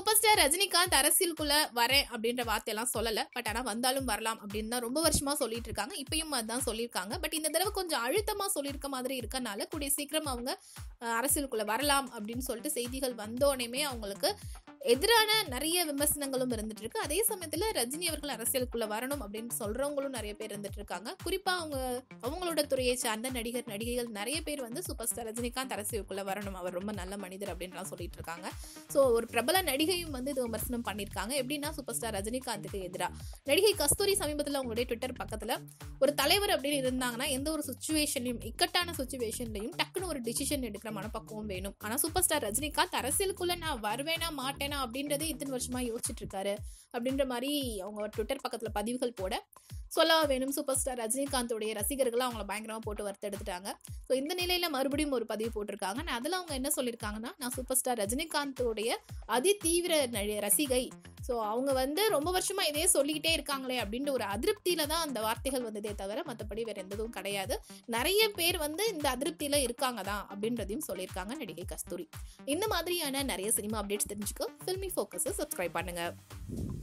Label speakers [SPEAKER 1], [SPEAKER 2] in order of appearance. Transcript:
[SPEAKER 1] super star Rajinikanth அரசியலுக்குள்ள வரேன் அப்படின்ற வார்த்தையெல்லாம் சொல்லல பட் ஆனா வந்தாலும் வரலாம் அப்படின்னு தான் ரொம்ப வருஷமா சொல்லிட்டு இருக்காங்க இப்பயும் அதான் சொல்லியிருக்காங்க பட் இந்த தடவை கொஞ்சம் அழுத்தமா சொல்லியிருக்க மாதிரி இருக்கனால கூடிய சீக்கிரம் அவங்க அஹ், அரசியலுக்குள்ள வரலாம் அப்படின்னு சொல்லிட்டு செய்திகள் வந்தோடனே அவங்களுக்கு எதிரான நிறைய விமர்சனங்களும் இருந்துட்டு இருக்கு அதே சமயத்துல ரஜினி அவர்கள் அரசியலுக்குள்ள வரணும் அப்படின்னு சொல்றவங்களும் நிறைய பேர் இருந்துட்டு இருக்காங்க குறிப்பா அவங்க அவங்களோட துறையை சார்ந்த நடிகர் நடிகைகள் நிறைய பேர் வந்து சூப்பர் ஸ்டார் ரஜினிகாந்த் அரசியலுக்குள்ள வரணும் அவர் ரொம்ப நல்ல மனிதர் அப்படின்லாம் சொல்லிட்டு இருக்காங்க ஸோ ஒரு பிரபல நடிகையும் வந்து இது விமர்சனம் பண்ணியிருக்காங்க எப்படின்னா சூப்பர் ஸ்டார் ரஜினிகாந்துக்கு எதிராக நடிகை கஸ்தூரி சமீபத்தில் அவங்களுடைய ட்விட்டர் பக்கத்தில் ஒரு தலைவர் அப்படின்னு இருந்தாங்கன்னா எந்த ஒரு சுச்சுவேஷன்லையும் இக்கட்டான சுச்சுவேஷன்லையும் டக்குன்னு ஒரு டிசிஷன் எடுக்கிற மனப்பக்குவம் வேணும் ஆனால் சூப்பர் ஸ்டார் ரஜினிகாந்த் அரசியலுக்குள்ள நான் வருவேனா மாட்டேனா அப்படின்றதே இத்தனை வருஷமா யோசிச்சுட்டு இருக்காரு அப்படின்ற மாதிரி அவங்க ட்விட்டர் பக்கத்தில் பதிவுகள் போட சொல்லவா வேணும் சூப்பர் ஸ்டார் ரஜினிகாந்தோடைய ரசிகர்கள் அவங்கள பயங்கரமாக போட்டு வறுத்தெடுத்துட்டாங்க ஸோ இந்த நிலையில மறுபடியும் ஒரு பதிவு போட்டிருக்காங்க நான் அதில் அவங்க என்ன சொல்லியிருக்காங்கன்னா நான் சூப்பர் ஸ்டார் ரஜினிகாந்தோடைய அதி தீவிர நழி- ரசிகை ஸோ அவங்க வந்து ரொம்ப வருஷமா இதே சொல்லிக்கிட்டே இருக்காங்களே அப்படின்ற ஒரு அதிருப்தியில தான் அந்த வார்த்தைகள் வந்ததே தவிர மற்றபடி வேற எந்த இதுவும் கிடையாது நிறைய பேர் வந்து இந்த அதிருப்தியில இருக்காங்க தான் அப்படின்றதையும் சொல்லியிருக்காங்க நடிகை கஸ்தூரி இந்த மாதிரியான நிறைய சினிமா அப்டேட்ஸ் தெரிஞ்சுக்க ஃபில்மி ஃபோக்கஸை சப்ஸ்கிரைப் பண்ணுங்க